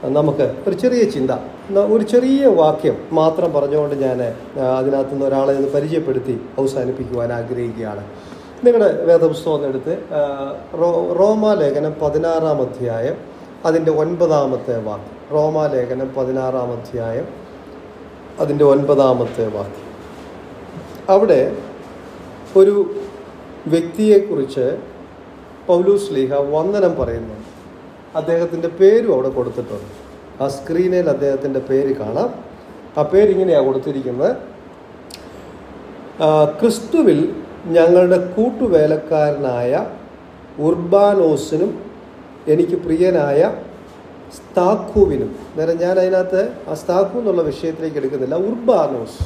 നമുക്ക് ഒരു ചെറിയ ചിന്ത ന- ഒരു ചെറിയ വാക്യം മാത്രം പറഞ്ഞുകൊണ്ട് ഞാൻ അതിനകത്ത് നിന്ന് ഒരാളെ ഒന്ന് പരിചയപ്പെടുത്തി അവസാനിപ്പിക്കുവാൻ ആഗ്രഹിക്കുകയാണ് നിങ്ങളുടെ വേദപുസ്തകം ഒന്ന് എടുത്ത് ആ, റോ- റോമാലേഖനം പതിനാറാം അധ്യായം അതിൻ്റെ ഒൻപതാമത്തെ വാക്യം റോമാലേഖനം പതിനാറാം അധ്യായം അതിൻ്റെ ഒൻപതാമത്തെ വാക്യം അവിടെ ഒരു വ്യക്തിയെക്കുറിച്ച് പൗലൂസ് ലീഹ വന്ദനം പറയുന്നു അദ്ദേഹത്തിൻ്റെ പേരും അവിടെ കൊടുത്തിട്ടുണ്ട് ആ സ്ക്രീനിൽ അദ്ദേഹത്തിൻ്റെ പേര് കാണാം ആ പേരിങ്ങനെയാണ് കൊടുത്തിരിക്കുന്നത് ആ, ക്രിസ്തുവിൽ ഞങ്ങളുടെ കൂട്ടുവേലക്കാരനായ ഉർബാനോസിനും എനിക്ക് പ്രിയനായ സ്താക്കുവിനും നേരം ഞാൻ അതിനകത്ത് ആ സ്താക്കു എന്നുള്ള വിഷയത്തിലേക്ക് എടുക്കുന്നില്ല ഉർബാനോസ്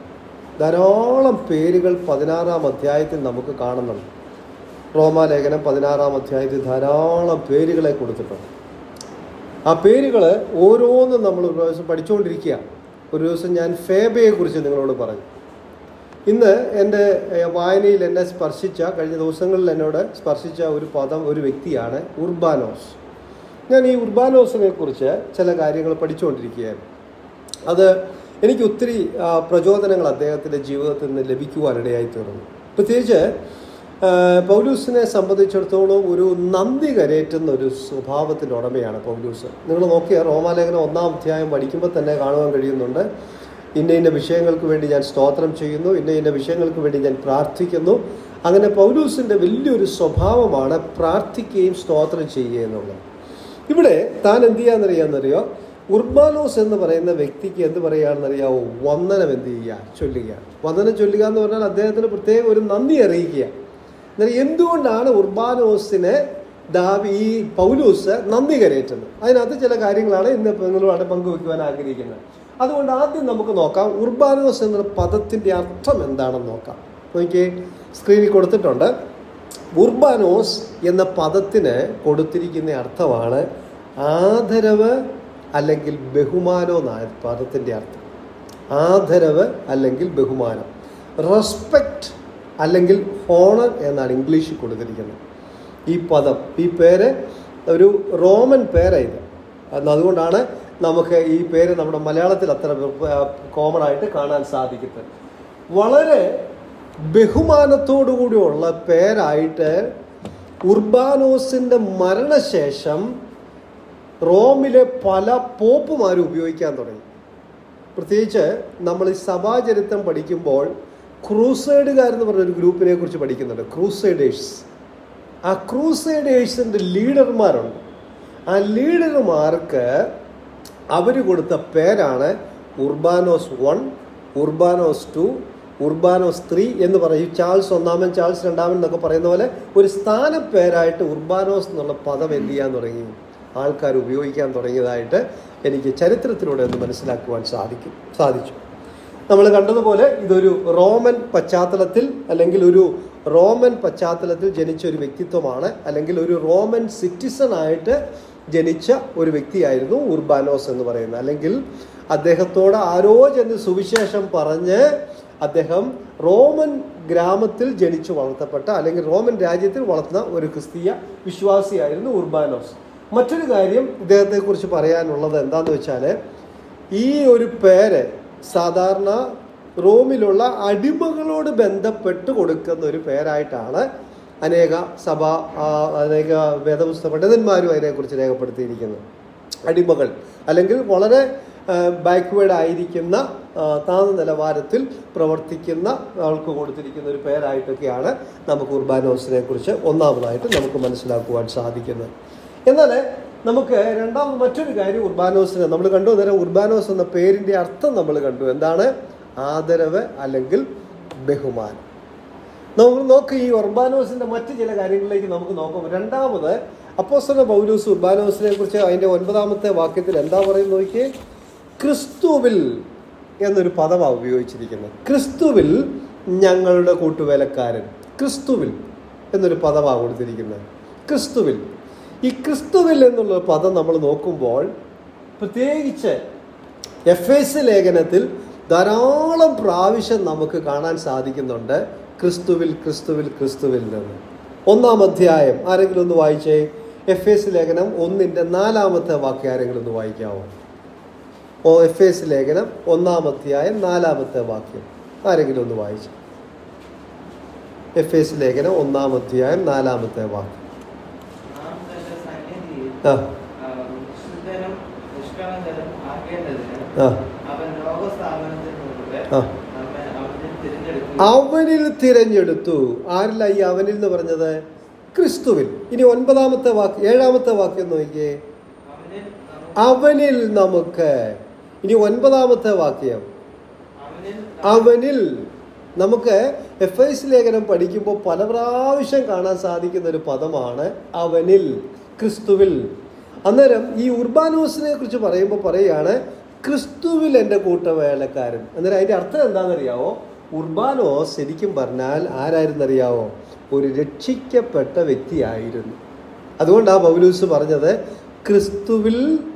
ധാരാളം പേരുകൾ പതിനാറാം അധ്യായത്തിൽ നമുക്ക് കാണുന്നുണ്ട് റോമാലേഖനം പതിനാറാം അധ്യായത്തിൽ ധാരാളം പേരുകളെ കൊടുത്തിട്ടുണ്ട് ആ പേരുകൾ ഓരോന്നും നമ്മൾ ഒരു ദിവസം പഠിച്ചുകൊണ്ടിരിക്കുക ഒരു ദിവസം ഞാൻ ഫേബയെക്കുറിച്ച് നിങ്ങളോട് പറഞ്ഞു ഇന്ന് എൻ്റെ ഏഹ്, വായനയിൽ എന്നെ സ്പർശിച്ച കഴിഞ്ഞ ദിവസങ്ങളിൽ എന്നോട് സ്പർശിച്ച ഒരു പദം ഒരു വ്യക്തിയാണ് ഉർബാനോസ് ഞാൻ ഈ ഉർബാനോസിനെ കുറിച്ച് ചില കാര്യങ്ങൾ പഠിച്ചുകൊണ്ടിരിക്കുകയായിരുന്നു അത് എനിക്ക് ഒത്തിരി ആ, പ്രചോദനങ്ങൾ അദ്ദേഹത്തിൻ്റെ ജീവിതത്തിൽ നിന്ന് ലഭിക്കുവാനിടയായി തീർന്നു പ്രത്യേകിച്ച് ആ, പൗലൂസിനെ സംബന്ധിച്ചിടത്തോളം ഒരു നന്ദി കരേറ്റുന്ന ഒരു സ്വഭാവത്തിൻ്റെ ഉടമയാണ് പൗലൂസ് നിങ്ങൾ നോക്കിയാൽ റോമാലേഖനം ഒന്നാം അധ്യായം പഠിക്കുമ്പോൾ തന്നെ കാണുവാൻ കഴിയുന്നുണ്ട് ഇന്ന ഇന്ന വിഷയങ്ങൾക്ക് വേണ്ടി ഞാൻ സ്തോത്രം ചെയ്യുന്നു ഇന്ന ഇന്ന വിഷയങ്ങൾക്ക് വേണ്ടി ഞാൻ പ്രാർത്ഥിക്കുന്നു അങ്ങനെ പൗലൂസിൻ്റെ വലിയൊരു സ്വഭാവമാണ് പ്രാർത്ഥിക്കുകയും സ്തോത്രം ചെയ്യുക എന്നുള്ളത് ഇവിടെ താൻ എന്ത് ചെയ്യാന്നറിയാന്നറിയോ ഉർബാനോസ് എന്ന് പറയുന്ന വ്യക്തിക്ക് എന്ത് പറയുകയാണെന്നറിയാവോ വന്ദനം എന്ത് ചെയ്യുക ചൊല്ലുക വന്ദനം ചൊല്ലുക എന്ന് പറഞ്ഞാൽ അദ്ദേഹത്തിന് പ്രത്യേക ഒരു നന്ദി അറിയിക്കുക എന്നാൽ എന്തുകൊണ്ടാണ് ഉർബാനോസിനെ ദാവി ഈ പൗലൂസ് നന്ദി കരയേറ്റുന്നത് അതിനകത്ത് ചില കാര്യങ്ങളാണ് ഇന്ന് നിങ്ങളുമായിട്ട് പങ്കുവയ്ക്കുവാൻ ആഗ്രഹിക്കുന്നത് അതുകൊണ്ട് ആദ്യം നമുക്ക് നോക്കാം ഉർബാനോസ് എന്ന പദത്തിൻ്റെ അർത്ഥം എന്താണെന്ന് നോക്കാം നോക്കിയേ സ്ക്രീനിൽ കൊടുത്തിട്ടുണ്ട് ഉർബാനോസ് എന്ന പദത്തിന് കൊടുത്തിരിക്കുന്ന അർത്ഥമാണ് ആദരവ് അല്ലെങ്കിൽ ബഹുമാനോ എന്നാണ് പദത്തിൻ്റെ അർത്ഥം ആദരവ് അല്ലെങ്കിൽ ബഹുമാനം റെസ്പെക്റ്റ് അല്ലെങ്കിൽ ഹോണർ എന്നാണ് ഇംഗ്ലീഷിൽ കൊടുത്തിരിക്കുന്നത് ഈ പദം ഈ പേര് ഒരു റോമൻ പേരായത് അതുകൊണ്ടാണ് നമുക്ക് ഈ പേര് നമ്മുടെ മലയാളത്തിൽ അത്ര കോമൺ ആയിട്ട് കാണാൻ സാധിക്കുന്നത് വളരെ ബഹുമാനത്തോടുകൂടിയുള്ള പേരായിട്ട് ഉർബാനോസിൻ്റെ മരണശേഷം റോമിലെ പല പോപ്പുമാരും ഉപയോഗിക്കാൻ തുടങ്ങി പ്രത്യേകിച്ച് നമ്മൾ ഈ സഭാചരിത്രം പഠിക്കുമ്പോൾ ക്രൂസൈഡുകാരെന്ന് പറഞ്ഞൊരു ഗ്രൂപ്പിനെ കുറിച്ച് പഠിക്കുന്നുണ്ട് ക്രൂസൈഡേഴ്സ് ആ ക്രൂസൈഡേഴ്സിൻ്റെ ലീഡർമാരുണ്ട് ആ ലീഡർമാർക്ക് അവർ കൊടുത്ത പേരാണ് Urbanos one Urbanos two Urbanos three എന്ന് പറയും ചാൾസ് ഒന്നാമൻ ചാൾസ് രണ്ടാമൻ എന്നൊക്കെ പറയുന്ന പോലെ ഒരു സ്ഥാനപ്പേരായിട്ട് ഉർബാനോസ് എന്നുള്ള പദം എന്ത് ചെയ്യാൻ തുടങ്ങി ആൾക്കാർ ഉപയോഗിക്കാൻ തുടങ്ങിയതായിട്ട് എനിക്ക് ചരിത്രത്തിലൂടെ ഒന്ന് മനസ്സിലാക്കുവാൻ സാധിക്കും സാധിച്ചു നമ്മൾ കണ്ടതുപോലെ ഇതൊരു റോമൻ പശ്ചാത്തലത്തിൽ അല്ലെങ്കിൽ ഒരു റോമൻ പശ്ചാത്തലത്തിൽ ജനിച്ച ഒരു വ്യക്തിത്വമാണ് അല്ലെങ്കിൽ ഒരു റോമൻ സിറ്റിസൺ ആയിട്ട് ജനിച്ച ഒരു വ്യക്തിയായിരുന്നു ഉർബാനോസ് എന്ന് പറയുന്നത് അല്ലെങ്കിൽ അദ്ദേഹത്തോട് ആരോ ചെന്ന് സുവിശേഷം പറഞ്ഞ് അദ്ദേഹം റോമൻ ഗ്രാമത്തിൽ ജനിച്ചു വളർത്തപ്പെട്ട അല്ലെങ്കിൽ റോമൻ രാജ്യത്തിൽ വളർത്തുന്ന ഒരു ക്രിസ്തീയ വിശ്വാസിയായിരുന്നു ഉർബാനോസ് മറ്റൊരു കാര്യം ഇദ്ദേഹത്തെക്കുറിച്ച് പറയാനുള്ളത് എന്താണെന്ന് വെച്ചാൽ ഈ ഒരു പേര് സാധാരണ റോമിലുള്ള അടിമകളോട് ബന്ധപ്പെട്ട് കൊടുക്കുന്ന ഒരു പേരായിട്ടാണ് അനേക സഭ ആ, അനേക വേദപുസ്തക പണ്ഡിതന്മാരും അതിനെക്കുറിച്ച് രേഖപ്പെടുത്തിയിരിക്കുന്നത് അടിമകൾ അല്ലെങ്കിൽ വളരെ ബാക്ക്വേഡ് ആയിരിക്കുന്ന ആ, താഴ്ന്ന നിലവാരത്തിൽ പ്രവർത്തിക്കുന്ന ആൾക്ക് കൊടുത്തിരിക്കുന്ന ഒരു പേരായിട്ടൊക്കെയാണ് നമുക്ക് ഉർബാനോസിനെ കുറിച്ച് ഒന്നാമതായിട്ട് നമുക്ക് മനസ്സിലാക്കുവാൻ സാധിക്കുന്നത് എന്നാൽ നമുക്ക് രണ്ടാമത് മറ്റൊരു കാര്യം ഉർബാനോസിനെ നമ്മൾ കണ്ടു അന്നേരം ഉർബാനോസ് എന്ന പേരിൻ്റെ അർത്ഥം നമ്മൾ കണ്ടു എന്താണ് ആദരവ് അല്ലെങ്കിൽ ബഹുമാനം നമുക്ക് നോക്ക് ഈ ഉർബാനോസിന്റെ മറ്റു ചില കാര്യങ്ങളിലേക്ക് നമുക്ക് നോക്കാം രണ്ടാമത് അപ്പോസ്തല പൗലൂസ് ഉർബാനോസിനെ കുറിച്ച് അതിന്റെ ഒൻപതാമത്തെ വാക്യത്തിൽ എന്താ പറയുന്നത് നോക്കിയേ ക്രിസ്തുവിൽ എന്നൊരു പദമാണ് ഉപയോഗിച്ചിരിക്കുന്നത് ക്രിസ്തുവിൽ ഞങ്ങളുടെ കൂട്ടുവേലക്കാരൻ ക്രിസ്തുവിൽ എന്നൊരു പദമാണ് കൊടുത്തിരിക്കുന്നത് ക്രിസ്തുവിൽ ഈ ക്രിസ്തുവിൽ എന്നുള്ള പദം നമ്മൾ നോക്കുമ്പോൾ പ്രത്യേകിച്ച് എഫ് എസ് ലേഖനത്തിൽ ധാരാളം പ്രാവശ്യം നമുക്ക് കാണാൻ സാധിക്കുന്നുണ്ട് ക്രിസ്തുവിൽ ക്രിസ്തുവിൽ ക്രിസ്തുവിൽ നിന്ന് ഒന്നാം അധ്യായം ആരെങ്കിലും ഒന്ന് വായിച്ചേ എഫ് എസ് ലേഖനം ഒന്നിൻ്റെ നാലാമത്തെ വാക്യം ആരെങ്കിലും ഒന്ന് വായിക്കാവോ ഓ എഫ് എസ് ലേഖനം ഒന്നാമത്തെയായ നാലാമത്തെ വാക്യം ആരെങ്കിലും ഒന്ന് വായിച്ചു എഫ് എസ് ലേഖനം ഒന്നാമത്തെയായ നാലാമത്തെ വാക്യം നാം തന്റെ സന്നിധിയിൽ ആ ആ, വിശുദ്ധനും നിഷ്കളങ്കരും ആകേണ്ടതിന് ആ അവൻ ലോകസ്ഥാപനത്തിന് മുമ്പ് ആ. നമ്മെ അവനിൽ തിരഞ്ഞെടുത്തു അവനിൽ തിരഞ്ഞെടുത്തു ആരില്ല ഈ അവനിൽ എന്ന് പറഞ്ഞത് ക്രിസ്തുവിൽ ഇനി ഒൻപതാമത്തെ വാക്യം ഏഴാമത്തെ വാക്യം നോക്കിയേ അവനിൽ നമുക്ക് അവനിൽ നമുക്ക് ഇനി ഒൻപതാമത്തെ വാക്യം അവനിൽ അവനിൽ നമുക്ക് എഫ് ഐസ് ലേഖനം പഠിക്കുമ്പോൾ പല പ്രാവശ്യം കാണാൻ സാധിക്കുന്ന ഒരു പദമാണ് അവനിൽ ക്രിസ്തുവിൽ അന്നേരം ഈ ഉർബാനോസിനെ കുറിച്ച് പറയുമ്പോൾ പറയുകയാണ് ക്രിസ്തുവിൽ എൻ്റെ കൂട്ടവേലക്കാരൻ അന്നേരം അതിൻ്റെ അർത്ഥം എന്താണെന്നറിയാവോ ഉർബാനോസ് ശരിക്കും പറഞ്ഞാൽ ആരായിരുന്നറിയാവോ ഒരു രക്ഷിക്കപ്പെട്ട വ്യക്തിയായിരുന്നു അതുകൊണ്ടാണ് പൗലൂസ് പറഞ്ഞത് ക്രിസ്തുവിൽ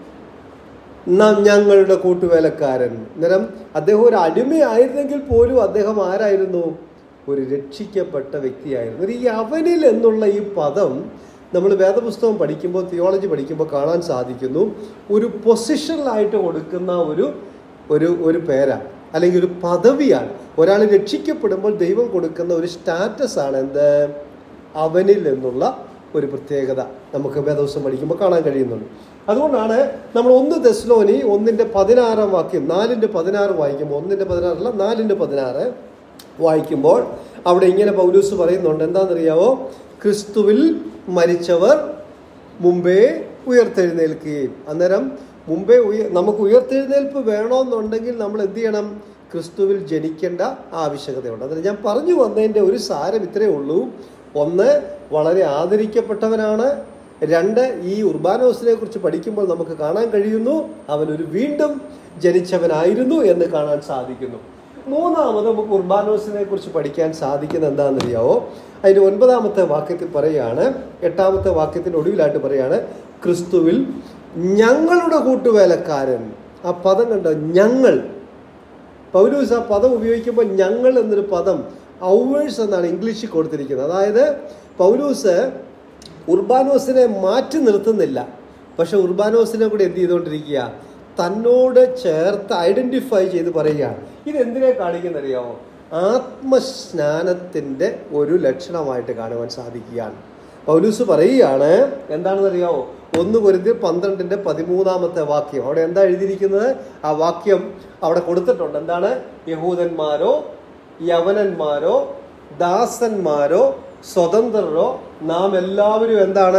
നാം ഞങ്ങളുടെ കൂട്ടുവേലക്കാരൻ അന്നേരം അദ്ദേഹം ഒരു അടിമയായിരുന്നെങ്കിൽ പോലും അദ്ദേഹം ആരായിരുന്നു ഒരു രക്ഷിക്കപ്പെട്ട വ്യക്തിയായിരുന്നു ഈ അവനിൽ എന്നുള്ള ഈ പദം നമ്മൾ വേദപുസ്തകം പഠിക്കുമ്പോൾ തിയോളജി പഠിക്കുമ്പോൾ കാണാൻ സാധിക്കുന്നു ഒരു പൊസിഷനിലായിട്ട് കൊടുക്കുന്ന ഒരു ഒരു ഒരു പേരാ അല്ലെങ്കിൽ ഒരു പദവിയാണ് ഒരാൾ രക്ഷിക്കപ്പെടുമ്പോൾ ദൈവം കൊടുക്കുന്ന ഒരു സ്റ്റാറ്റസ് ആണ് എന്ത് അവനിൽ എന്നുള്ള ഒരു പ്രത്യേകത നമുക്ക് വേദവസം പഠിക്കുമ്പോൾ കാണാൻ കഴിയുന്നുണ്ട് അതുകൊണ്ടാണ് നമ്മൾ ഒന്ന് ദസ്ലോനി ഒന്നിൻ്റെ പതിനാറാം വാക്യം നാലിൻ്റെ പതിനാറ് വായിക്കുമ്പോൾ ഒന്നിൻ്റെ പതിനാറല്ല നാലിൻ്റെ പതിനാറ് വായിക്കുമ്പോൾ അവിടെ ഇങ്ങനെ പൗലൂസ് പറയുന്നുണ്ട് എന്താണെന്നറിയാവോ ക്രിസ്തുവിൽ മരിച്ചവർ മുമ്പേ ഉയർത്തെഴുന്നേൽക്കുകയും അന്നേരം മുമ്പേ ഉയ നമുക്ക് ഉയർത്തെഴുന്നേൽപ്പ് വേണമെന്നുണ്ടെങ്കിൽ നമ്മൾ എന്ത് ചെയ്യണം ക്രിസ്തുവിൽ ജനിക്കേണ്ട ആവശ്യകതയുണ്ട് അന്നേരം ഞാൻ പറഞ്ഞു വന്നതിൻ്റെ ഒരു സാരം ഇത്രയേ ഉള്ളൂ ഒന്ന് വളരെ ആദരിക്കപ്പെട്ടവനാണ് രണ്ട് ഈ ഉർബാനോസിനെ കുറിച്ച് പഠിക്കുമ്പോൾ നമുക്ക് കാണാൻ കഴിയുന്നു അവൻ ഒരു വീണ്ടും ജനിച്ചവനായിരുന്നു എന്ന് കാണാൻ സാധിക്കുന്നു മൂന്നാമത് നമുക്ക് ഉർബാനോസിനെ കുറിച്ച് പഠിക്കാൻ സാധിക്കുന്ന എന്താണെന്നറിയാവോ അതിൻ്റെ ഒൻപതാമത്തെ വാക്യത്തിൽ പറയുകയാണ് എട്ടാമത്തെ വാക്യത്തിൻ്റെ ഒടുവിലായിട്ട് പറയുകയാണ് ക്രിസ്തുവിൽ ഞങ്ങളുടെ കൂട്ടുവേലക്കാരൻ ആ പദം കണ്ടോ ഞങ്ങൾ പൗലൂസ് ആ പദം ഉപയോഗിക്കുമ്പോൾ ഞങ്ങൾ എന്നൊരു പദം ഔവേഴ്സ് എന്നാണ് ഇംഗ്ലീഷിൽ കൊടുത്തിരിക്കുന്നത് അതായത് പൗലൂസ് ഉർബാനോസിനെ മാറ്റി നിർത്തുന്നില്ല പക്ഷെ ഉർബാനോസിനെ കൂടി എന്ത് ചെയ്തുകൊണ്ടിരിക്കുക തന്നോട് ചേർത്ത് ഐഡന്റിഫൈ ചെയ്ത് പറയുകയാണ് ഇതെന്തിനെ കാണിക്കുന്നറിയാമോ ആത്മസ്നാനത്തിൻ്റെ ഒരു ലക്ഷണമായിട്ട് കാണുവാൻ സാധിക്കുകയാണ് പൗലൂസ് പറയുകയാണ് എന്താണെന്നറിയാമോ ഒന്ന് കുരുതി പന്ത്രണ്ടിന്റെ പതിമൂന്നാമത്തെ വാക്യം അവിടെ എന്താ എഴുതിയിരിക്കുന്നത് ആ വാക്യം അവിടെ കൊടുത്തിട്ടുണ്ട് എന്താണ് യഹൂദന്മാരോ യവനന്മാരോ ദാസന്മാരോ സ്വതന്ത്രരോ നാം എല്ലാവരും എന്താണ്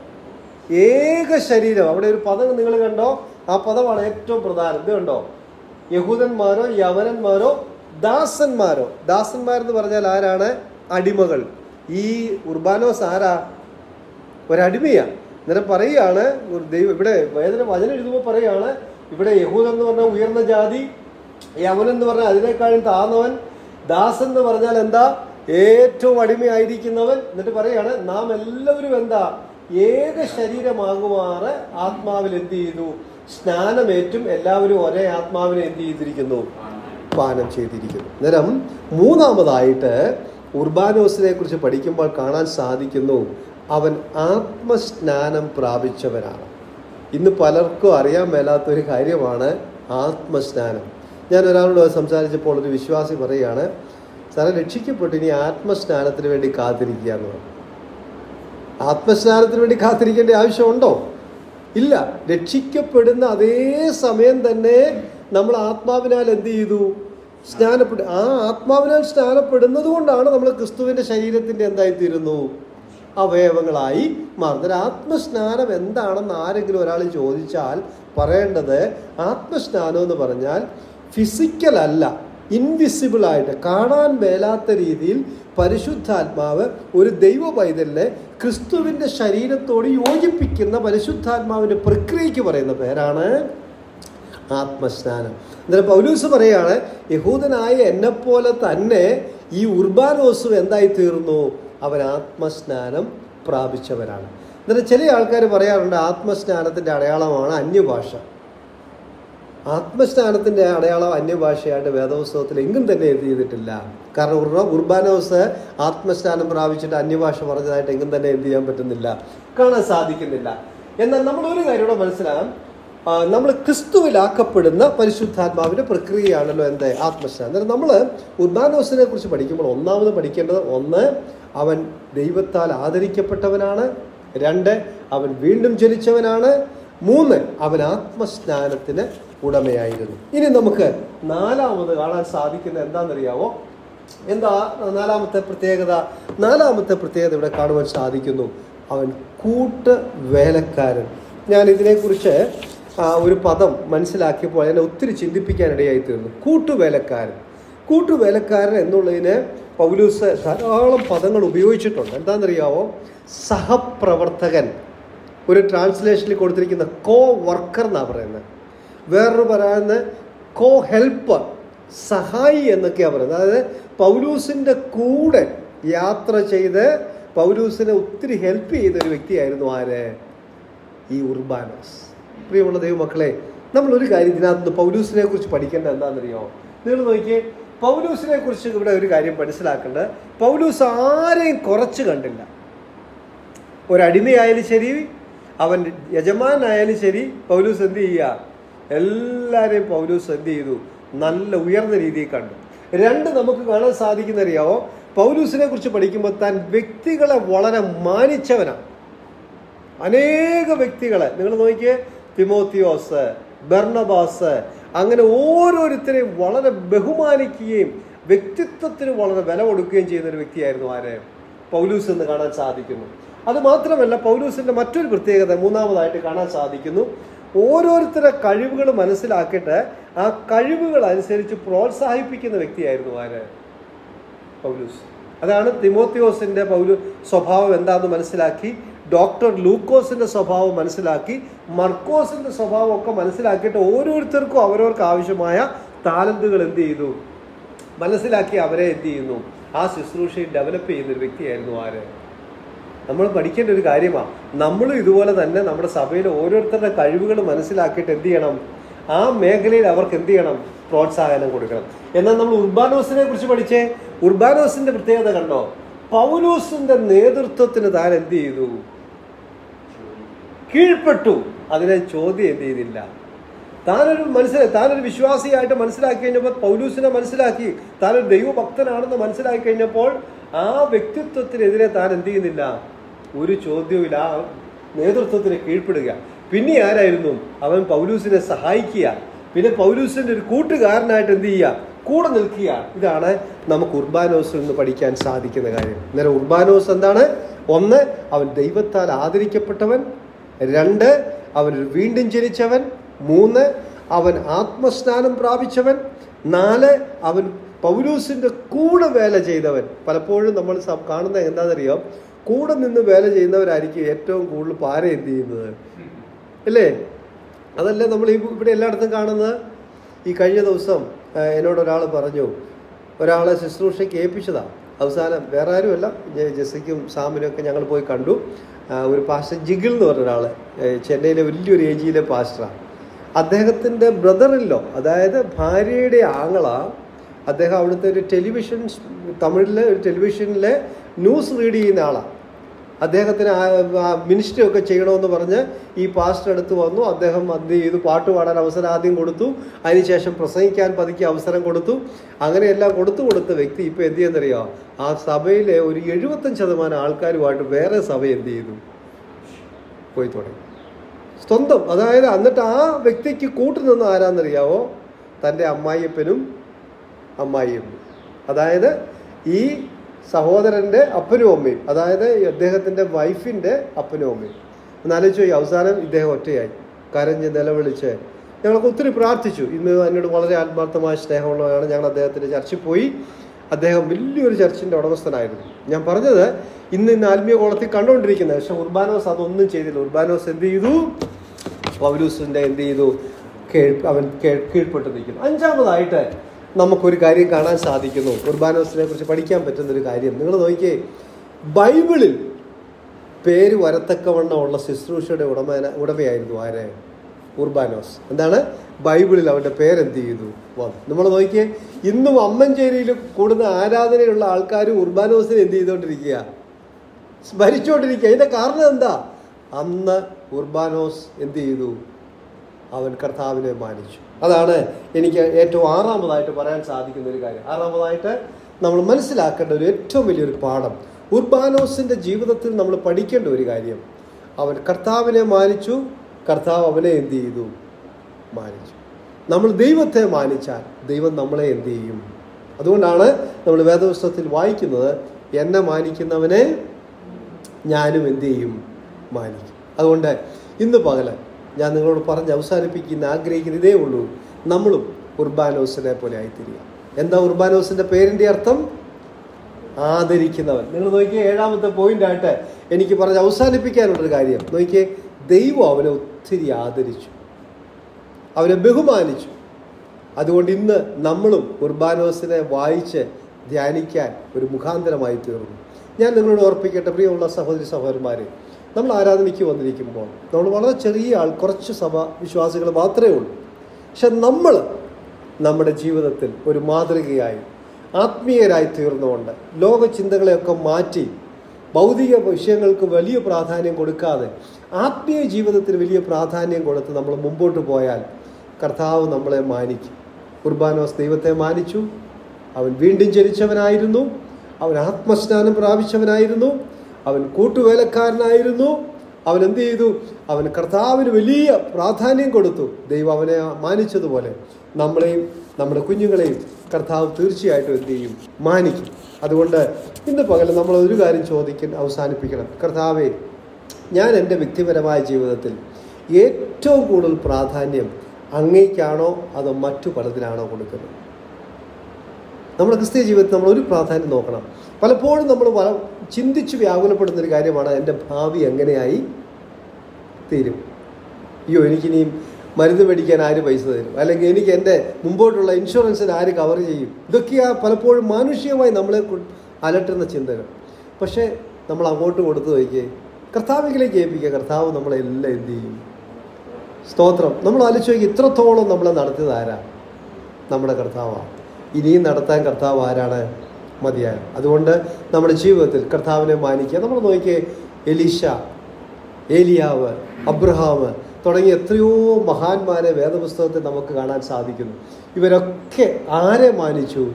ഏക ശരീരം അവിടെ ഒരു പദം നിങ്ങൾ കണ്ടോ ആ പദമാണ് ഏറ്റവും പ്രധാനം ഇത് കണ്ടോ യഹൂദന്മാരോ യവനന്മാരോ ദാസന്മാരോ ദാസന്മാരെന്ന് പറഞ്ഞാൽ ആരാണ് അടിമകൾ ഈ ഉർബാനോസ് ആരാ ഒരടിമയാ അന്നേരം പറയുകയാണ് ഒരു ദൈവം ഇവിടെ വേദന വചനം എഴുതുമ്പോൾ പറയുകയാണ് ഇവിടെ യഹൂദൻ എന്ന് പറഞ്ഞാൽ ഉയർന്ന ജാതി യവൻ എന്ന് പറഞ്ഞാൽ അതിനേക്കാളും താന്നവൻ ദാസൻ എന്ന് പറഞ്ഞാൽ എന്താ ഏറ്റവും അടിമയായിരിക്കുന്നവൻ എന്നിട്ട് പറയാണ് നാം എല്ലാവരും എന്താ ഏക ശരീരമാകുമാറ് ആത്മാവിൽ എന്ത് ചെയ്തു സ്നാനമേറ്റും എല്ലാവരും ഒരേ ആത്മാവിനെ എന്ത് ചെയ്തിരിക്കുന്നു പാനം ചെയ്തിരിക്കുന്നു അന്നേരം മൂന്നാമതായിട്ട് ഉർബാനോസിനെ കുറിച്ച് പഠിക്കുമ്പോൾ കാണാൻ സാധിക്കുന്നു അവൻ ആത്മസ്നാനം പ്രാപിച്ചവനാണ് ഇന്ന് പലർക്കും അറിയാൻ മേലാത്തൊരു കാര്യമാണ് ആത്മസ്നാനം ഞാൻ ഒരാളോട് സംസാരിച്ചപ്പോൾ ഒരു വിശ്വാസി പറയുകയാണ് സാറെ രക്ഷിക്കപ്പെട്ട് ഇനി ആത്മസ്നാനത്തിന് വേണ്ടി കാത്തിരിക്കുക എന്ന് പറഞ്ഞു ആത്മസ്നാനത്തിന് വേണ്ടി കാത്തിരിക്കേണ്ട ആവശ്യമുണ്ടോ ഇല്ല രക്ഷിക്കപ്പെടുന്ന അതേ സമയം തന്നെ നമ്മൾ ആത്മാവിനാൽ എന്ത് ചെയ്തു സ്നാനപ്പെടു ആ ആത്മാവിനാൽ സ്നാനപ്പെടുന്നത് കൊണ്ടാണ് നമ്മൾ ക്രിസ്തുവിന്റെ ശരീരത്തിന്റെ എന്തായിത്തീരുന്നു അവയവങ്ങളായി മാറുന്നത് ആത്മസ്നാനം എന്താണെന്ന് ആരെങ്കിലും ഒരാൾ ചോദിച്ചാൽ പറയേണ്ടത് ആത്മസ്നാനം എന്ന് പറഞ്ഞാൽ ഫിസിക്കൽ അല്ല ഇൻവിസിബിൾ ആയിട്ട് കാണാൻ മേലാത്ത രീതിയിൽ പരിശുദ്ധാത്മാവ് ഒരു ദൈവ പൈതലിനെ ക്രിസ്തുവിന്റെ ശരീരത്തോട് യോജിപ്പിക്കുന്ന പരിശുദ്ധാത്മാവിന്റെ പ്രക്രിയയ്ക്ക് പറയുന്ന പേരാണ് ആത്മസ്നാനം അന്നേരം പൗലൂസ് പറയാണ് യഹൂദനായ എന്നെപ്പോലെ തന്നെ ഈ ഉർബാനോസും എന്തായി തീർന്നു അവൻ ആത്മസ്നാനം പ്രാപിച്ചവരാണ് എന്നിട്ട് ചില ആൾക്കാർ പറയാറുണ്ട് ആത്മസ്നാനത്തിൻ്റെ അടയാളമാണ് അന്യഭാഷ ആത്മസ്നാനത്തിൻ്റെ അടയാളം അന്യഭാഷയായിട്ട് വേദപുസ്തകത്തിൽ എങ്ങും തന്നെ എന്ത് ചെയ്തിട്ടില്ല കാരണം ഉർബ ഉർബാനോസ് ആത്മസ്നാനം പ്രാപിച്ചിട്ട് അന്യഭാഷ പറഞ്ഞതായിട്ട് എങ്ങും തന്നെ എന്ത് ചെയ്യാൻ പറ്റുന്നില്ല കാണാൻ സാധിക്കുന്നില്ല എന്നാൽ നമ്മൾ ഒരു കാര്യം കൂടെ മനസ്സിലാകാം നമ്മൾ ക്രിസ്തുവിലാക്കപ്പെടുന്ന പരിശുദ്ധാത്മാവിന്റെ പ്രക്രിയയാണല്ലോ എന്ത് ആത്മസ്നാനം അന്നേരം നമ്മൾ ഉർബാനോസിനെ കുറിച്ച് പഠിക്കുമ്പോൾ ഒന്നാമത് പഠിക്കേണ്ടത് ഒന്ന് അവൻ ദൈവത്താൽ ആദരിക്കപ്പെട്ടവനാണ് രണ്ട് അവൻ വീണ്ടും ജനിച്ചവനാണ് മൂന്ന് അവൻ ആത്മസ്നാനത്തിന് ഉടമയായിരുന്നു ഇനി നമുക്ക് നാലാമത് കാണാൻ സാധിക്കുന്ന എന്താണെന്നറിയാവോ എന്താ നാലാമത്തെ പ്രത്യേകത നാലാമത്തെ പ്രത്യേകത ഇവിടെ കാണുവാൻ സാധിക്കുന്നു അവൻ കൂട്ട് വേലക്കാരൻ ഞാൻ ഇതിനെക്കുറിച്ച് ആ, ഒരു പദം മനസ്സിലാക്കിയപ്പോൾ എന്നെ ഒത്തിരി ചിന്തിപ്പിക്കാനിടയായി തീർന്നു കൂട്ടുവേലക്കാരൻ കൂട്ടുവേലക്കാരൻ എന്നുള്ളതിന് പൗലൂസ് ധാരാളം പദങ്ങൾ ഉപയോഗിച്ചിട്ടുണ്ട് എന്താണെന്നറിയാവോ സഹപ്രവർത്തകൻ ഒരു ട്രാൻസ്ലേഷനിൽ കൊടുത്തിരിക്കുന്ന കോ വർക്കർ എന്നാണ് പറയുന്നത് വേറൊരു പറയുന്നത് കോ ഹെൽപ്പർ സഹായി എന്നൊക്കെയാണ് പറയുന്നത് അതായത് പൗലൂസിൻ്റെ കൂടെ യാത്ര ചെയ്ത് പൗലൂസിനെ ഒത്തിരി ഹെൽപ്പ് ചെയ്ത ഒരു വ്യക്തിയായിരുന്നു ആര് ഈ ഉർബാനോസ് പ്രിയമുള്ള ദൈവമക്കളെ നമ്മൾ ഒരു കാര്യം ഇതിനകത്ത് പൗലൂസിനെ കുറിച്ച് പഠിക്കേണ്ടത് എന്താണെന്നറിയോ നിങ്ങൾ നോക്കിയേ പൗലൂസിനെ കുറിച്ച് ഇവിടെ ഒരു കാര്യം മനസ്സിലാക്കേണ്ടത് പൗലൂസ് ആരെയും കുറച്ച് കണ്ടില്ല ഒരടിമയായാലും ശരി അവൻ യജമാനായാലും ശരി പൗലൂസ് എന്ത് ചെയ്യുക എല്ലാവരെയും പൗലൂസ് എന്ത് ചെയ്തു നല്ല ഉയർന്ന രീതിയിൽ കണ്ടു രണ്ട് നമുക്ക് കാണാൻ സാധിക്കുന്ന അറിയാവോ പൗലൂസിനെ കുറിച്ച് പഠിക്കുമ്പോൾ താൻ വ്യക്തികളെ വളരെ മാനിച്ചവനാണ് അനേക വ്യക്തികളെ നിങ്ങൾ നോക്കിയേ തിമോത്തിയോസ് ബർണബാസ് അങ്ങനെ ഓരോരുത്തരെയും വളരെ ബഹുമാനിക്കുകയും വ്യക്തിത്വത്തിന് വളരെ വില കൊടുക്കുകയും ചെയ്യുന്ന ഒരു വ്യക്തിയായിരുന്നു ആര് പൗലൂസ് എന്ന് കാണാൻ സാധിക്കുന്നു അത് മാത്രമല്ല പൗലൂസിന്റെ മറ്റൊരു പ്രത്യേകത മൂന്നാമതായിട്ട് കാണാൻ സാധിക്കുന്നു ഓരോരുത്തരുടെ കഴിവുകൾ മനസ്സിലാക്കിയിട്ട് ആ കഴിവുകൾ അനുസരിച്ച് പ്രോത്സാഹിപ്പിക്കുന്ന വ്യക്തിയായിരുന്നു ആര് പൗലൂസ് അതാണ് തിമോത്തിയോസിന്റെ പൗലു സ്വഭാവം എന്താണെന്ന് മനസ്സിലാക്കി ഡോക്ടർ ലൂക്കോസിന്റെ സ്വഭാവം മനസ്സിലാക്കി മർക്കോസിന്റെ സ്വഭാവം ഒക്കെ മനസ്സിലാക്കിയിട്ട് ഓരോരുത്തർക്കും അവരവർക്ക് ആവശ്യമായ താലന്തുകൾ എന്ത് ചെയ്തു മനസ്സിലാക്കി അവരെ എന്ത് ചെയ്യുന്നു ആ ശുശ്രൂഷയിൽ ഡെവലപ്പ് ചെയ്യുന്ന ഒരു വ്യക്തിയായിരുന്നു ആര് നമ്മൾ പഠിക്കേണ്ട ഒരു കാര്യമാണ് നമ്മളും ഇതുപോലെ തന്നെ നമ്മുടെ സഭയിൽ ഓരോരുത്തരുടെ കഴിവുകൾ മനസ്സിലാക്കിയിട്ട് എന്ത് ചെയ്യണം ആ മേഖലയിൽ അവർക്ക് എന്ത് ചെയ്യണം പ്രോത്സാഹനം കൊടുക്കണം എന്നാൽ നമ്മൾ ഉർബാനോസിനെ കുറിച്ച് പഠിച്ചേ ഉർബാനോസിന്റെ പ്രത്യേകത കണ്ടോ പൗലൂസിന്റെ നേതൃത്വത്തിന് താൻ എന്ത് ചെയ്തു കീഴ്പ്പെട്ടു അതിനെ ചോദ്യം എന്ത് ചെയ്തില്ല താനൊരു മനസ്സിലായി താനൊരു വിശ്വാസിയായിട്ട് മനസ്സിലാക്കി കഴിഞ്ഞപ്പോൾ പൗലൂസിനെ മനസ്സിലാക്കി താനൊരു ദൈവഭക്തനാണെന്ന് മനസ്സിലാക്കി കഴിഞ്ഞപ്പോൾ ആ വ്യക്തിത്വത്തിനെതിരെ താൻ എന്ത് ചെയ്യുന്നില്ല ഒരു ചോദ്യവും ആ നേതൃത്വത്തിന് കീഴ്പ്പെടുക പിന്നെ ആരായിരുന്നു അവൻ പൗലൂസിനെ സഹായിക്കുക പിന്നെ പൗലൂസിന്റെ ഒരു കൂട്ടുകാരനായിട്ട് എന്ത് ചെയ്യുക കൂടെ നിൽക്കുക ഇതാണ് നമുക്ക് ഉർബാനോസിൽ നിന്ന് പഠിക്കാൻ സാധിക്കുന്ന കാര്യം അന്നേരം ഉർബാനോസ് എന്താണ് ഒന്ന് അവൻ ദൈവത്താൽ ആദരിക്കപ്പെട്ടവൻ രണ്ട് അവൻ ഒരു വീണ്ടും ജനിച്ചവൻ മൂന്ന് അവൻ ആത്മസ്നാനം പ്രാപിച്ചവൻ നാല് അവൻ പൗലൂസിന്റെ കൂടെ വേല ചെയ്തവൻ പലപ്പോഴും നമ്മൾ സ- കാണുന്ന എന്താണെന്നറിയോ കൂടെ നിന്ന് വേല ചെയ്യുന്നവരായിരിക്കും ഏറ്റവും കൂടുതൽ പാര എന്ത് ചെയ്യുന്നത് അല്ലേ അതല്ലേ നമ്മൾ ഈ ഇവിടെ എല്ലായിടത്തും കാണുന്നത് ഈ കഴിഞ്ഞ ദിവസം ആ, എന്നോട് ഒരാൾ പറഞ്ഞു ഒരാളെ ശുശ്രൂഷയ്ക്ക് ഏൽപ്പിച്ചതാണ് അവസാനം വേറെ ആരുമല്ല ജെ- ജെസ്സിക്കും സാമിനും ഒക്കെ ഞങ്ങൾ പോയി കണ്ടു ആ, ഒരു പാസ്റ്റർ ജിഗിൾ എന്ന് പറഞ്ഞ ഒരാൾ ചെന്നൈയിലെ വലിയൊരു ഏജിയിലെ പാസ്റ്ററാണ് അദ്ദേഹത്തിൻ്റെ ബ്രദറില്ലോ അതായത് ഭാര്യയുടെ ആങ്ങള അദ്ദേഹം അവിടുത്തെ ഒരു ടെലിവിഷൻ തമിഴിലെ ഒരു ടെലിവിഷനിലെ ന്യൂസ് റീഡ് ചെയ്യുന്ന ആളാണ് അദ്ദേഹത്തിന് മിനിസ്ട്രി ഒക്കെ ചെയ്യണമെന്ന് പറഞ്ഞ് ഈ പാസ്റ്റർ അടുത്ത് വന്നു അദ്ദേഹം എന്ത് ചെയ്തു പാട്ട് പാടാൻ അവസരം ആദ്യം കൊടുത്തു അതിനുശേഷം പ്രസംഗിക്കാൻ പതുക്കി അവസരം കൊടുത്തു അങ്ങനെയെല്ലാം കൊടുത്തു കൊടുത്ത വ്യക്തി ഇപ്പോൾ എന്ത് ചെയ്യുന്നറിയോ ആ സഭയിലെ ഒരു എഴുപത്തഞ്ച് ശതമാനം ആൾക്കാരുമായിട്ട് വേറെ സഭ എന്ത് ചെയ്തു പോയി തുടങ്ങി സ്വന്തം അതായത് എന്നിട്ട് ആ വ്യക്തിക്ക് കൂട്ടുനിന്ന് ആരാന്നറിയാവോ തൻ്റെ അമ്മായിയപ്പനും അമ്മായിയമ്മയും അതായത് ഈ സഹോദരൻ്റെ അപ്പനും അമ്മയും അതായത് അദ്ദേഹത്തിൻ്റെ വൈഫിൻ്റെ അപ്പനും അമ്മയും എന്നാലോചിച്ചു ഈ അവസാനം ഇദ്ദേഹം ഒറ്റയായി കരഞ്ഞ് നിലവിളിച്ച് ഞങ്ങൾക്ക് ഒത്തിരി പ്രാർത്ഥിച്ചു ഇന്ന് എന്നോട് വളരെ ആത്മാർത്ഥമായ സ്നേഹമുള്ളതാണ് ഞങ്ങൾ അദ്ദേഹത്തിൻ്റെ ചർച്ചിൽ പോയി അദ്ദേഹം വലിയൊരു ചർച്ചിൻ്റെ ഉടമസ്ഥനായിരുന്നു ഞാൻ പറഞ്ഞത് ഇന്ന് ഇന്ന് ആത്മീയ കോളത്തിൽ കണ്ടുകൊണ്ടിരിക്കുന്നത് പക്ഷെ ഉർബാനോസ് അതൊന്നും ചെയ്തില്ല ഉർബാനോസ് എന്ത് ചെയ്തു പൗലൂസിൻ്റെ എന്ത് ചെയ്തു കേൾ അവൻ കേൾ- കീഴ്പ്പെട്ട് നിൽക്കുന്നു അഞ്ചാമതായിട്ട് നമുക്കൊരു കാര്യം കാണാൻ സാധിക്കുന്നു ഉർബാനോസിനെ കുറിച്ച് പഠിക്കാൻ പറ്റുന്ന ഒരു കാര്യം നിങ്ങൾ നോക്കിയേ ബൈബിളിൽ പേര് വരത്തക്കവണ്ണമുള്ള ശുശ്രൂഷയുടെ ഉടമ ഉടമയായിരുന്നു ആര് ഉർബാനോസ് എന്താണ് ബൈബിളിൽ അവൻ്റെ പേരെന്ത് ചെയ്തു വന്നു നമ്മൾ നോക്കിയേ ഇന്നും അമ്മഞ്ചേരിയിൽ കൂടുന്ന ആരാധനയുള്ള ആൾക്കാർ ഉർബാനോസിനെ എന്ത് ചെയ്തുകൊണ്ടിരിക്കുക സ്മരിച്ചുകൊണ്ടിരിക്കുക അതിൻ്റെ കാരണം എന്താ അന്ന് ഉർബാനോസ് എന്ത് ചെയ്തു അവൻ കർത്താവിനെ മാനിച്ചു അതാണ് എനിക്ക് ഏറ്റവും ആറാമതായിട്ട് പറയാൻ സാധിക്കുന്ന ഒരു കാര്യം ആറാമതായിട്ട് നമ്മൾ മനസ്സിലാക്കേണ്ട ഒരു ഏറ്റവും വലിയൊരു പാഠം ഉർബാനോസിൻ്റെ ജീവിതത്തിൽ നമ്മൾ പഠിക്കേണ്ട ഒരു കാര്യം അവൻ കർത്താവിനെ മാനിച്ചു കർത്താവ് അവനെ എന്ത് ചെയ്തു മാനിച്ചു നമ്മൾ ദൈവത്തെ മാനിച്ചാൽ ദൈവം നമ്മളെ എന്ത് ചെയ്യും അതുകൊണ്ടാണ് നമ്മൾ വേദപുസ്തകത്തിൽ വായിക്കുന്നത് എന്നെ മാനിക്കുന്നവനെ ഞാനും എന്ത് ചെയ്യും മാനിക്കും അതുകൊണ്ട് ഇന്ന് പകല് ഞാൻ നിങ്ങളോട് പറഞ്ഞ് അവസാനിപ്പിക്കുന്ന ആഗ്രഹിക്കുന്ന ഇതേ ഉള്ളൂ നമ്മളും ഉർബാനോസിനെ പോലെ ആയിത്തീരുക എന്താ ഉർബാനോസിന്റെ പേരിന്റെ അർത്ഥം ആദരിക്കുന്നവൻ നിങ്ങൾ നോക്കിയേ ഏഴാമത്തെ പോയിന്റ് ആയിട്ട് എനിക്ക് പറഞ്ഞ് അവസാനിപ്പിക്കാനുള്ളൊരു കാര്യം നോക്കിയേ ദൈവം അവനെ ഒത്തിരി ആദരിച്ചു അവനെ ബഹുമാനിച്ചു അതുകൊണ്ട് ഇന്ന് നമ്മളും ഉർബാനോസിനെ വായിച്ച് ധ്യാനിക്കാൻ ഒരു മുഖാന്തരമായി തീർന്നു ഞാൻ നിങ്ങളോട് ഓർപ്പിക്കട്ടെ പ്രിയമുള്ള സഹോദരി സഹോദരന്മാരെ നമ്മൾ ആരാധനയ്ക്ക് വന്നിരിക്കുമ്പോൾ നമ്മൾ വളരെ ചെറിയ ആൾ കുറച്ച് സഭ വിശ്വാസികൾ മാത്രമേ ഉള്ളൂ പക്ഷെ നമ്മൾ നമ്മുടെ ജീവിതത്തിൽ ഒരു മാതൃകയായി ആത്മീയരായി തീർന്നുകൊണ്ട് ലോക ചിന്തകളെയൊക്കെ മാറ്റി ഭൗതിക വിഷയങ്ങൾക്ക് വലിയ പ്രാധാന്യം കൊടുക്കാതെ ആത്മീയ ജീവിതത്തിന് വലിയ പ്രാധാന്യം കൊടുത്ത് നമ്മൾ മുമ്പോട്ട് പോയാൽ കർത്താവ് നമ്മളെ മാനിക്കും കുർബാനോസ് ദൈവത്തെ മാനിച്ചു അവൻ വീണ്ടും ജനിച്ചവനായിരുന്നു അവൻ ആത്മസ്നാനം പ്രാപിച്ചവനായിരുന്നു അവൻ കൂട്ടുവേലക്കാരനായിരുന്നു അവൻ എന്ത് ചെയ്തു അവൻ കർത്താവിന് വലിയ പ്രാധാന്യം കൊടുത്തു ദൈവം അവനെ മാനിച്ചതുപോലെ നമ്മളെയും നമ്മുടെ കുഞ്ഞുങ്ങളെയും കർത്താവ് തീർച്ചയായിട്ടും എന്ത് ചെയ്യും മാനിക്കും അതുകൊണ്ട് ഇന്ന് പകൽ നമ്മൾ ഒരു കാര്യം ചോദിക്കാൻ അവസാനിപ്പിക്കണം കർത്താവെ ഞാൻ എൻ്റെ വ്യക്തിപരമായ ജീവിതത്തിൽ ഏറ്റവും കൂടുതൽ പ്രാധാന്യം അങ്ങേക്കാണോ അതോ മറ്റു പലതിനാണോ കൊടുക്കുന്നത് നമ്മുടെ ക്രിസ്തീയ ജീവിതത്തിൽ നമ്മൾ ഒരു പ്രാധാന്യം നോക്കണം പലപ്പോഴും നമ്മൾ പല ചിന്തിച്ച് വ്യാകുലപ്പെടുന്ന ഒരു കാര്യമാണ് എൻ്റെ ഭാവി എങ്ങനെയായി തീരും അയ്യോ എനിക്കിനിയും മരുന്ന് മേടിക്കാൻ ആര് പൈസ തരും അല്ലെങ്കിൽ എനിക്ക് എൻ്റെ മുമ്പോട്ടുള്ള ഇൻഷുറൻസിന് ആര് കവർ ചെയ്യും ഇതൊക്കെയാ പലപ്പോഴും മാനുഷികമായി നമ്മളെ കൊ- അലട്ടുന്ന ചിന്തകൾ പക്ഷേ നമ്മൾ അങ്ങോട്ട് കൊടുത്തു നോക്കിയേ കർത്താവിലേക്ക് ഏൽപ്പിക്കുക കർത്താവ് നമ്മളെല്ലാം എന്ത് ചെയ്യും സ്തോത്രം നമ്മൾ ആലോചിച്ച് നോക്കി ഇത്രത്തോളം നമ്മളെ നടത്തിയത് ആരാ നമ്മുടെ കർത്താവാണ് ഇനിയും നടത്താൻ കർത്താവ് ആരാണ് മതിയായ അതുകൊണ്ട് നമ്മുടെ ജീവിതത്തിൽ കർത്താവിനെ മാനിക്കുക നമ്മൾ നോക്കിയേ എലീഷ ഏലിയാവ് അബ്രഹാം തുടങ്ങിയ എത്രയോ മഹാന്മാരെ വേദപുസ്തകത്തിൽ നമുക്ക് കാണാൻ സാധിക്കുന്നു ഇവരൊക്കെ ആരെ മാനിച്ചു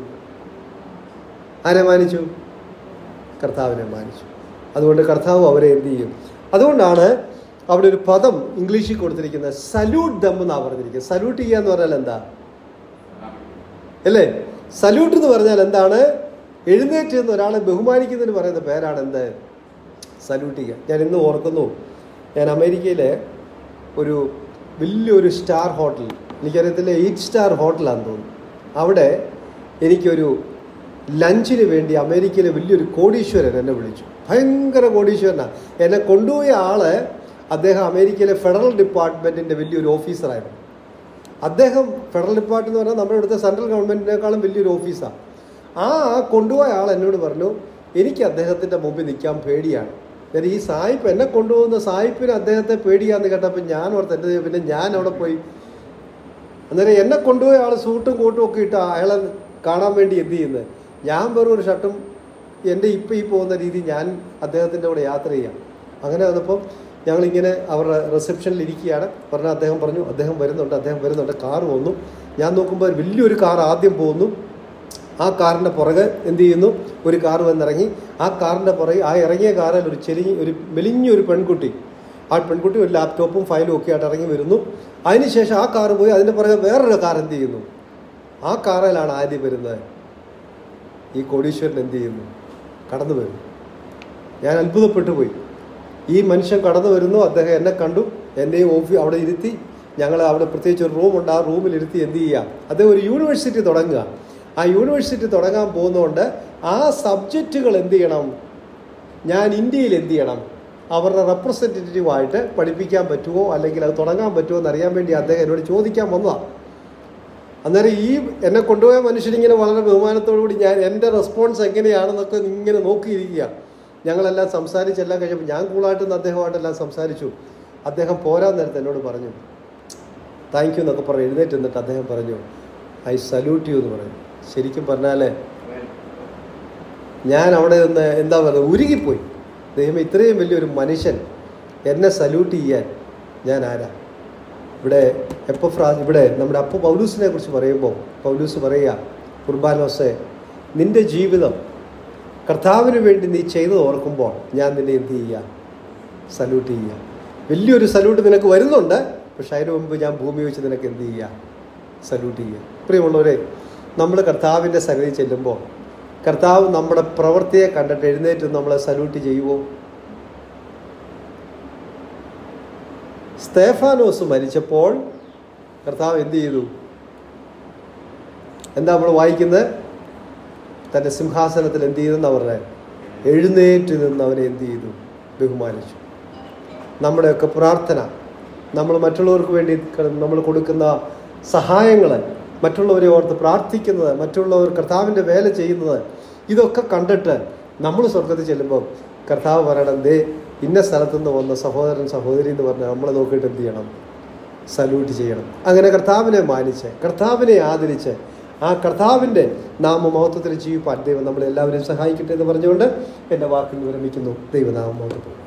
ആരെ മാനിച്ചു കർത്താവിനെ മാനിച്ചു അതുകൊണ്ട് കർത്താവ് അവരെ എന്ത് ചെയ്യും അതുകൊണ്ടാണ് അവിടെ ഒരു പദം ഇംഗ്ലീഷിൽ കൊടുത്തിരിക്കുന്നത് സല്യൂട്ട് ദം എന്നാണ് പറഞ്ഞിരിക്കുന്നത് സല്യൂട്ട് ചെയ്യുക എന്ന് പറഞ്ഞാൽ എന്താ അല്ലേ സല്യൂട്ട് എന്ന് പറഞ്ഞാൽ എന്താണ് എഴുന്നേറ്റ് എന്ന് ഒരാളെ ബഹുമാനിക്കുന്നതിന് പറയുന്ന പേരാണ് എന്ത് സല്യൂട്ട് ചെയ്യുക ഞാൻ ഇന്ന് ഓർക്കുന്നു ഞാൻ അമേരിക്കയിലെ ഒരു വലിയൊരു സ്റ്റാർ ഹോട്ടൽ എനിക്കറിയത്തില്ല എയ്റ്റ് സ്റ്റാർ ഹോട്ടലാണെന്ന് തോന്നുന്നു അവിടെ എനിക്കൊരു ലഞ്ചിന് വേണ്ടി അമേരിക്കയിലെ വലിയൊരു കോടീശ്വരൻ എന്നെ വിളിച്ചു ഭയങ്കര കോടീശ്വരനാണ് എന്നെ കൊണ്ടുപോയ ആള് അദ്ദേഹം അമേരിക്കയിലെ ഫെഡറൽ ഡിപ്പാർട്ട്മെൻറ്റിൻ്റെ വലിയൊരു ഓഫീസറായിരുന്നു അദ്ദേഹം ഫെഡറൽ ഡിപ്പാർട്ട്മെന്റ് എന്ന് പറഞ്ഞാൽ നമ്മുടെ ഇവിടുത്തെ സെൻട്രൽ ഗവൺമെന്റിനേക്കാളും വലിയൊരു ഓഫീസാണ് ആ ആ കൊണ്ടുപോയ ആൾ എന്നോട് പറഞ്ഞു എനിക്ക് അദ്ദേഹത്തിൻ്റെ മുമ്പിൽ നിൽക്കാൻ പേടിയാണ് ഞാൻ ഈ സായിപ്പ് എന്നെ കൊണ്ടുപോകുന്ന സായിപ്പിന് അദ്ദേഹത്തെ പേടിയാന്ന് കേട്ടപ്പോൾ ഞാൻ ഓർത്ത് എൻ്റെ ദൈവം, പിന്നെ ഞാൻ അവിടെ പോയി അന്നേരം എന്നെ കൊണ്ടുപോയ ആൾ സൂട്ടും കോട്ടും ഒക്കെ ഇട്ട് അയാളെ കാണാൻ വേണ്ടി എന്ത് ചെയ്യുന്നത് ഞാൻ വെറും ഒരു ഷർട്ടും എൻ്റെ ഇപ്പം ഈ പോകുന്ന രീതി ഞാൻ അദ്ദേഹത്തിൻ്റെ കൂടെ യാത്ര ചെയ്യാം അങ്ങനെ വന്നപ്പോൾ ഞങ്ങളിങ്ങനെ അവരുടെ റിസപ്ഷനിൽ ഇരിക്കുകയാണ് പറഞ്ഞാൽ അദ്ദേഹം പറഞ്ഞു അദ്ദേഹം വരുന്നുണ്ട് അദ്ദേഹം വരുന്നുണ്ട് കാർ വന്നു ഞാൻ നോക്കുമ്പോൾ വലിയൊരു കാർ ആദ്യം പോകുന്നു ആ കാറിൻ്റെ പുറകെ എന്ത് ചെയ്യുന്നു ഒരു കാർ വന്നിറങ്ങി ആ കാറിൻ്റെ പുറകെ ആ ഇറങ്ങിയ കാറിൽ ഒരു ചെറിയ ഒരു മെലിഞ്ഞൊരു പെൺകുട്ടി ആ പെൺകുട്ടി ഒരു ലാപ്ടോപ്പും ഫയലും ഒക്കെ ആയിട്ട് ഇറങ്ങി വരുന്നു അതിനുശേഷം ആ കാർ പോയി അതിൻ്റെ പുറകെ വേറൊരു കാർ എന്ത് ചെയ്യുന്നു ആ കാറിലാണ് ആദ്യം വരുന്നത് ഈ കോടീശ്വരൻ എന്ത് ചെയ്യുന്നു കടന്നു വരുന്നു ഞാൻ അത്ഭുതപ്പെട്ടു പോയി ഈ മനുഷ്യൻ കടന്നു വരുന്നു അദ്ദേഹം എന്നെ കണ്ടു എന്നെയും ഓഫീ അവിടെ ഇരുത്തി ഞങ്ങൾ അവിടെ പ്രത്യേകിച്ച് ഒരു റൂമുണ്ട് ആ റൂമിൽ ഇരുത്തി എന്ത് ചെയ്യുക അദ്ദേഹം ഒരു യൂണിവേഴ്സിറ്റി തുടങ്ങുക ആ യൂണിവേഴ്സിറ്റി തുടങ്ങാൻ പോകുന്നതുകൊണ്ട് ആ സബ്ജക്റ്റുകൾ എന്ത് ചെയ്യണം ഞാൻ ഇന്ത്യയിൽ എന്ത് ചെയ്യണം അവരുടെ റെപ്രസെൻറ്റേറ്റീവായിട്ട് പഠിപ്പിക്കാൻ പറ്റുമോ അല്ലെങ്കിൽ അത് തുടങ്ങാൻ പറ്റുമോ എന്ന് അറിയാൻ വേണ്ടി അദ്ദേഹം എന്നോട് ചോദിക്കാൻ വന്നതാണ് അന്നേരം ഈ എന്നെ കൊണ്ടുപോയ മനുഷ്യനിങ്ങനെ വളരെ ബഹുമാനത്തോടു കൂടി ഞാൻ എൻ്റെ റെസ്പോൺസ് എങ്ങനെയാണെന്നൊക്കെ ഇങ്ങനെ നോക്കിയിരിക്കുക ഞങ്ങളെല്ലാം സംസാരിച്ചെല്ലാം കഴിഞ്ഞപ്പോൾ ഞാൻ കൂളായിട്ട് നിന്ന് അദ്ദേഹമായിട്ടെല്ലാം സംസാരിച്ചു അദ്ദേഹം പോരാൻ നേരത്തെ എന്നോട് പറഞ്ഞു താങ്ക് യു എന്നൊക്കെ പറഞ്ഞ് എഴുന്നേറ്റ് നിന്നിട്ട് അദ്ദേഹം പറഞ്ഞു ഐ സല്യൂട്ട് യു എന്ന് പറഞ്ഞു ശരിക്കും പറഞ്ഞാൽ ഞാൻ അവിടെ നിന്ന് എന്താ പറയുക ഉരുകിപ്പോയി ദൈവം ഇത്രയും വലിയൊരു മനുഷ്യൻ എന്നെ സല്യൂട്ട് ചെയ്യാൻ ഞാൻ ആരാ ഇവിടെ എപ്പഫ്രാ ഇവിടെ നമ്മുടെ അപ്പു പൗലൂസിനെ കുറിച്ച് പറയുമ്പോൾ പൗലൂസ് പറയുക കുർബാനോസെ നിന്റെ ജീവിതം കർത്താവിന് വേണ്ടി നീ ചെയ്തത് ഓർക്കുമ്പോൾ ഞാൻ നിന്നെ എന്ത് ചെയ്യുക സല്യൂട്ട് ചെയ്യുക വലിയൊരു സല്യൂട്ട് നിനക്ക് വരുന്നുണ്ട് പക്ഷെ അതിന് മുമ്പ് ഞാൻ ഭൂമി വെച്ച് നിനക്ക് എന്ത് ചെയ്യുക സല്യൂട്ട് ചെയ്യുക പ്രിയമുള്ളവരെ നമ്മൾ കർത്താവിൻ്റെ സന്നിധി ചെല്ലുമ്പോൾ കർത്താവ് നമ്മുടെ പ്രവൃത്തിയെ കണ്ടിട്ട് എഴുന്നേറ്റ് നമ്മളെ സല്യൂട്ട് ചെയ്യുമോ സ്തേഫാനോസ് മരിച്ചപ്പോൾ കർത്താവ് എന്ത് ചെയ്തു എന്താ നമ്മൾ വായിക്കുന്നത് തൻ്റെ സിംഹാസനത്തിൽ എന്ത് ചെയ്തെന്നാ പറഞ്ഞത് എഴുന്നേറ്റ് നിന്ന് അവനെ എന്ത് ചെയ്തു ബഹുമാനിച്ചു നമ്മുടെയൊക്കെ പ്രാർത്ഥന നമ്മൾ മറ്റുള്ളവർക്ക് വേണ്ടി നമ്മൾ കൊടുക്കുന്ന സഹായങ്ങൾ മറ്റുള്ളവരെ ഓർത്ത് പ്രാർത്ഥിക്കുന്നത് മറ്റുള്ളവർ കർത്താവിൻ്റെ വേല ചെയ്യുന്നത് ഇതൊക്കെ കണ്ടിട്ട് നമ്മൾ സ്വർഗത്തിൽ ചെല്ലുമ്പോൾ കർത്താവ് പറയണം ദേ ഇന്ന സ്ഥലത്തു നിന്ന് വന്ന സഹോദരൻ സഹോദരി എന്ന് പറഞ്ഞാൽ നമ്മളെ നോക്കിയിട്ട് എന്ത് ചെയ്യണം സല്യൂട്ട് ചെയ്യണം അങ്ങനെ കർത്താവിനെ മാനിച്ച് കർത്താവിനെ ആദരിച്ച് ആ കർത്താവിൻ്റെ നാമമഹത്വത്തിൽ ജീവിപ്പാൻ ദൈവം നമ്മളെല്ലാവരെയും സഹായിക്കട്ടെ എന്ന് പറഞ്ഞുകൊണ്ട് എൻ്റെ വാക്കിൽ വിരമിക്കുന്നു ദൈവനാമം മഹത്വം